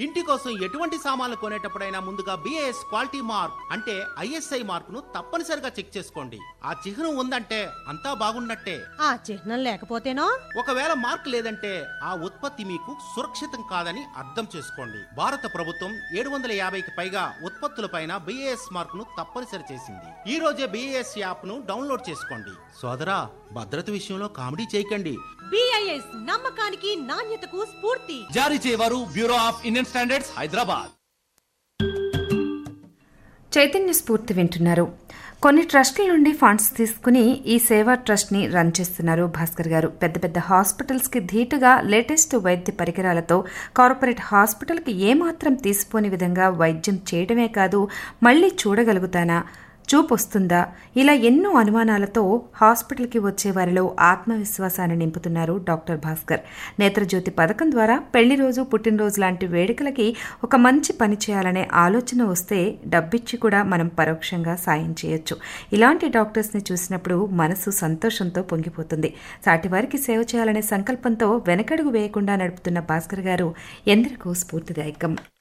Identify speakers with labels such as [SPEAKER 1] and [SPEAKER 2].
[SPEAKER 1] ఇంటి కోసం ఎటువంటి సామాన్లు కొనేటప్పుడైనా ముందుగా బిఏఎస్ క్వాలిటీ మార్క్ అంటే ఐఎస్ఐ మార్కును తప్పనిసరిగా చెక్ చేసుకోండి ఆ చిహ్నం ఉందంటే అంతా బాగున్నట్టే
[SPEAKER 2] ఆ చిహ్నం లేకపోతేనో
[SPEAKER 1] ఒకవేళ మార్క్ లేదంటే ఆ ఉత్పత్తి మీకు సురక్షితం కాదని అర్థం చేసుకోండి భారత ప్రభుత్వం ఏడు వందల యాభైకి పైగా ఉత్పత్తులపైన బిఏఎస్ మార్క్ ను తప్పనిసరి చేసింది ఈ రోజే బిఏఎస్ యాప్ ను డౌన్లోడ్ చేసుకోండి సోదరా భద్రత విషయంలో కామెడీ చేయకండి
[SPEAKER 2] బిఐఎస్ నమ్మకానికి నాణ్యతకు స్ఫూర్తి
[SPEAKER 3] జారీ చేయవారు bureau of Indian standards Hyderabad
[SPEAKER 4] Chaitanya Spoorthi వింటున్నారు కొన్ని ట్రస్టుల నుండి ఫండ్స్ తీసుకుని ఈ సేవా ట్రస్ట్ని రన్ చేస్తున్నారు భాస్కర్ గారు పెద్ద పెద్ద హాస్పిటల్స్కి ధీటుగా లేటెస్ట్ వైద్య పరికరాలతో కార్పొరేట్ హాస్పిటల్కి ఏమాత్రం తీసిపోని విధంగా వైద్యం చేయడమే కాదు మళ్ళీ చూడగలుగుతానా చూపు వస్తుందా ఇలా ఎన్నో అనుమానాలతో హాస్పిటల్కి వచ్చే వారిలో ఆత్మవిశ్వాసాన్ని నింపుతున్నారు డాక్టర్ భాస్కర్ నేత్రజ్యోతి పథకం ద్వారా పెళ్లి రోజు పుట్టినరోజు లాంటి వేడుకలకి ఒక మంచి పని చేయాలనే ఆలోచన వస్తే డబ్బిచ్చి కూడా మనం పరోక్షంగా సాయం చేయొచ్చు ఇలాంటి డాక్టర్స్ని చూసినప్పుడు మనసు సంతోషంతో పొంగిపోతుంది సాటివారికి సేవ చేయాలనే సంకల్పంతో వెనకడుగు వేయకుండా నడుపుతున్న భాస్కర్ గారు ఎందరికో స్ఫూర్తిదాయకం